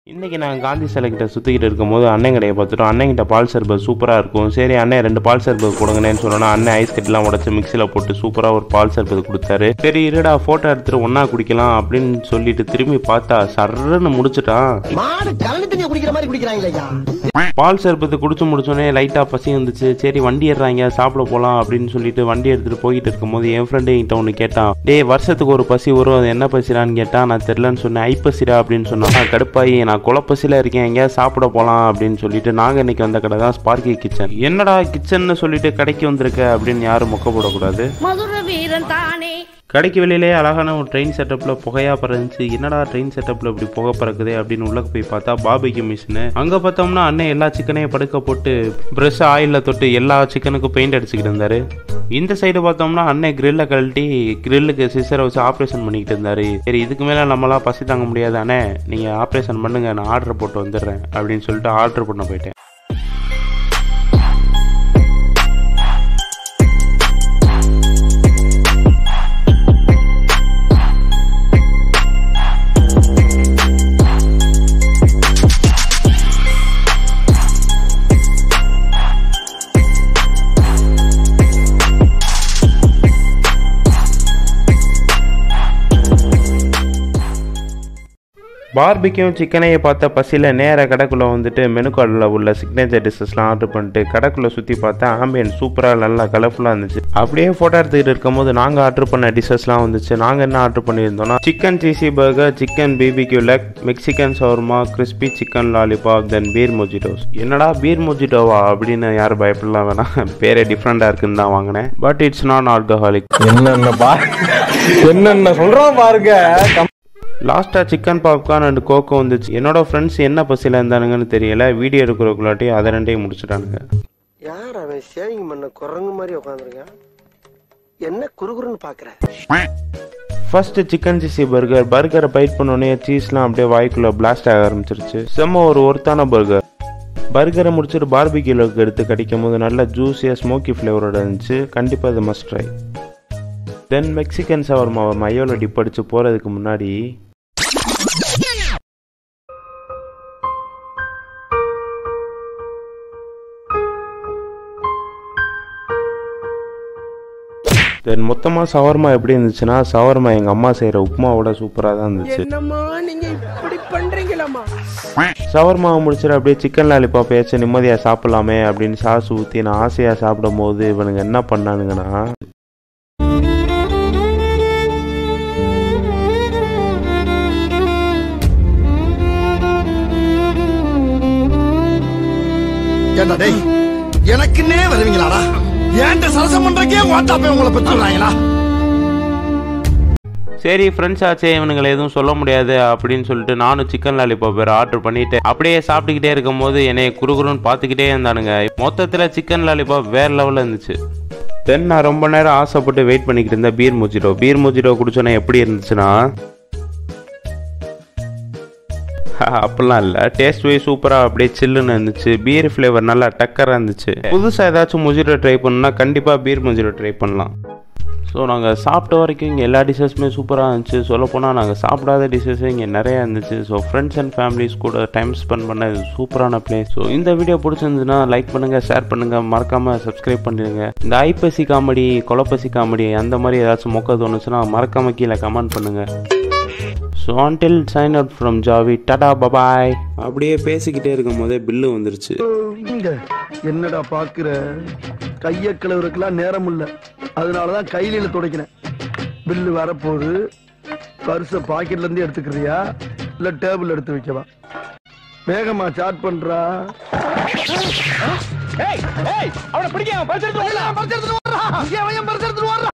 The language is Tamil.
இன்றைக்கி நான் காந்தி சிலைக்கிட்ட சுற்றிக்கிட்டு இருக்கும்போது அண்ணன் கடையை பார்த்துட்டோம் அண்ணன்கிட்ட பால் சர்பத் சூப்பராக இருக்கும் சரி அண்ணன் ரெண்டு பால் சர்பத் கொடுங்கண்ணேன்னு சொன்னோன்னா அண்ணன் ஐஸ் கட்டிலாம் உடச்சி மிக்சியில் போட்டு சூப்பராக ஒரு பால் சர்பத் கொடுத்தாரு சரி இருடா ஃபோட்டோ எடுத்துட்டு ஒன்றா குடிக்கலாம் அப்படின்னு சொல்லிட்டு திரும்பி பார்த்தா சர்ன்னு முடிச்சிட்டான் மாடு கலந்து தண்ணியை குடிக்கிற மாதிரி குடிக்கிறாங்களேயா பால் சர்பத்து குடிச்சு முடிச்சோடனே லைட்டாக பசி வந்துச்சு சரி வண்டி ஏறுறாங்க சாப்பிட போகலாம் அப்படின்னு சொல்லிட்டு வண்டி எடுத்துகிட்டு போயிட்டு இருக்கும்போது என் ஃப்ரெண்டு என்கிட்ட ஒன்று கேட்டான் டேய் வருஷத்துக்கு ஒரு பசி வரும் அது என்ன பசிடான்னு கேட்டான் நான் தெரிலன்னு சொன்னேன் ஐப்பசிடா அப்படின்னு சொன்னான் நான் கடுப்பாயி நான் குளப்பசியில் இருக்கேன் எங்கேயா சாப்பிட போகலாம் அப்படின்னு சொல்லிட்டு நாங்கள் இன்னைக்கு வந்த கடை தான் ஸ்பார்க்கி கிச்சன் என்னடா கிச்சன்னு சொல்லிட்டு கடைக்கு வந்திருக்க அப்படின்னு யாரும் மொக்க போடக்கூடாது மதுர வீரன் தானே கடைக்கு வெளியிலே அழகான ஒரு ட்ரெயின் செட்டப்பில் புகையாக பறந்துச்சு என்னடா ட்ரெயின் செட்டப்பில் இப்படி புகை பறக்குதே அப்படின்னு உள்ளே போய் பார்த்தா பாபிக்கு மிஷினு அங்கே பார்த்தோம்னா அண்ணன் எல்லா சிக்கனையும் படுக்க போட்டு ப்ரெஷ் ஆயிலில் தொட்டு எல்லா சிக்கனுக்கும் பெயிண்ட் அடிச்சுக்கிட்டு இருந்தாரு இந்த சைடு பார்த்தோம்னா அண்ணன் கிரில்லை கழட்டி கிரில்லுக்கு சிசரை வச்சு ஆப்ரேஷன் பண்ணிக்கிட்டு இருந்தாரு சரி இதுக்கு மேலே நம்மளாம் பசி தாங்க முடியாது அண்ணே நீங்கள் ஆப்ரேஷன் பண்ணுங்க நான் ஆர்டர் போட்டு வந்துடுறேன் அப்படின்னு சொல்லிட்டு ஆர்டர் பண்ண போயிட்டேன் பார்பிக்கும் சிக்கனையை பார்த்த பசியில் நேராக கடைக்குள்ளே வந்துட்டு மெனு கார்டில் உள்ள சிக்னேச்சர் டிஷ்ஷஸ்லாம் ஆர்டர் பண்ணிட்டு கடைக்குள்ளே சுற்றி பார்த்தா ஆம்பியன் சூப்பராக நல்லா கலர்ஃபுல்லாக இருந்துச்சு அப்படியே ஃபோட்டோ எடுத்துக்கிட்டு இருக்கும்போது நாங்கள் ஆர்டர் பண்ண டிஷ்ஷஸ்லாம் வந்துச்சு நாங்கள் என்ன ஆர்டர் பண்ணியிருந்தோம்னா chicken cheesy burger chicken BBQ leg Mexican shawarma crispy chicken lollipop then beer mojitos என்னடா பீர் மொஜிட்டோவா அப்படின்னு யாரும் பயப்படலாம் வேணாம் பேரே டிஃப்ரெண்ட்டாக இருக்குன்னு தான் வாங்கினேன் பட் இட்ஸ் நாட் ஆல்கஹாலிக் என்னென்ன பா என்னென்ன சொல்றோம் பாருங்க லாஸ்ட்டாக சிக்கன் பாப்கார்ன் அண்ட் கோகோ வந்துச்சு என்னோட ஃப்ரெண்ட்ஸ் என்ன பசியில் இருந்தானுங்கன்னு தெரியல வீடியோ எடுக்கிறக்குள்ளாட்டி அதை ரெண்டையும் முடிச்சிட்டானுங்க யார் அவன் சேவிங் பண்ண குரங்கு மாதிரி உட்காந்துருக்கான் என்ன குறுகுறுன்னு பாக்குற ஃபர்ஸ்ட் சிக்கன் சீசி பர்கர் பர்கரை பைட் பண்ணோடனே சீஸ்லாம் அப்படியே வாய்க்குள்ள பிளாஸ்ட் ஆக ஆரம்பிச்சிருச்சு செம்ம ஒரு ஒருத்தான பர்கர் பர்கரை முடிச்சுட்டு பார்பிக்யூலுக்கு எடுத்து கடிக்கும் போது நல்ல ஜூஸியாக ஸ்மோக்கி ஃப்ளேவரோட இருந்துச்சு கண்டிப்பாக இது மஸ்ட் ட்ரை தென் மெக்சிகன் சவர்மாவை மையோவில் டிப் அடிச்சு போகிறதுக்கு முன்னாடி தென் மொத்தமாக சவர்மா எப்படி இருந்துச்சுன்னா சவர்மா எங்கள் அம்மா செய்கிற உப்புமாவோட சூப்பராக தான் இருந்துச்சு என்னம்மா நீங்க இப்படி பண்றீங்களம்மா சவர்மாவை முடிச்சுட்டு அப்படியே சிக்கன் லாலிபாப் ஏச்சு நிம்மதியாக சாப்பிடலாமே அப்படின்னு சாஸ் ஊற்றி நான் ஆசையாக சாப்பிடும் போது இவனுங்க என்ன பண்ணானுங்கன்னா ஏண்டா டேய் எனக்குன்னே வருவீங்களாடா ஏன்ட்ட சரசம் பண்றக்கே வாட்டாப்பே உங்களை பெற்றுறாங்களா சரி ஃப்ரெண்ட்ஸ் ஆச்சே இவனுங்களை எதுவும் சொல்ல முடியாது அப்படின்னு சொல்லிட்டு நானும் சிக்கன் லாலிபாப் வேறு ஆர்டர் பண்ணிட்டு அப்படியே சாப்பிட்டுக்கிட்டே இருக்கும்போது என்னை குறுகுறுன்னு பார்த்துக்கிட்டே இருந்தானுங்க மொத்தத்தில் சிக்கன் லாலிபாப் வேறு லெவலில் இருந்துச்சு தென் நான் ரொம்ப நேரம் ஆசைப்பட்டு வெயிட் பண்ணிக்கிட்டு இருந்தேன் பீர் முஜிட்டோ பீர் முஜிட்டோ குடிச்சோன்னே எப்படி இருந்துச்சுன்னா அப்படிலாம் இல்லை டேஸ்ட் வைஸ் சூப்பராக அப்படியே சில்லுன்னு இருந்துச்சு பீர் ஃப்ளேவர் நல்லா டக்கராக இருந்துச்சு புதுசாக ஏதாச்சும் முஜிரோ ட்ரை பண்ணணும்னா கண்டிப்பாக பீர் முஜிரோ ட்ரை பண்ணலாம் ஸோ நாங்கள் சாப்பிட்ட வரைக்கும் இங்கே எல்லா டிஷ்ஷஸுமே சூப்பராக இருந்துச்சு சொல்லப்போனால் நாங்கள் சாப்பிடாத டிஷ்ஷஸே இங்கே நிறையா இருந்துச்சு ஸோ ஃப்ரெண்ட்ஸ் அண்ட் ஃபேமிலிஸ் கூட டைம் ஸ்பெண்ட் பண்ண இது சூப்பரான பிளேஸ் ஸோ இந்த வீடியோ பிடிச்சிருந்துச்சுன்னா லைக் பண்ணுங்கள் ஷேர் பண்ணுங்கள் மறக்காமல் சப்ஸ்கிரைப் பண்ணிடுங்க இந்த ஐப்பசி காமெடி கொலப்பசி காமெடி அந்த மாதிரி ஏதாச்சும் மொக்க தோணுச்சுன்னா மறக்காமல் கீழே கமெண்ட் பண்ணுங்கள் so until sign out from Javi tata bye bye அப்படியே பேசிக்கிட்டே இருக்கும் போதே பில்லு வந்துருச்சு என்னடா பாக்குற கைய கிளவுறதுக்கெல்லாம் நேரம் இல்ல அதனாலதான் கையில துடைக்கிறேன் பில்லு வரப்போகுது பர்ஸ பாக்கெட்ல இருந்து எடுத்துக்கிறியா இல்ல டேபிள் எடுத்து வைக்கவா வேகமா சாட் பண்றா அவனை பிடிக்க பரிசு எடுத்து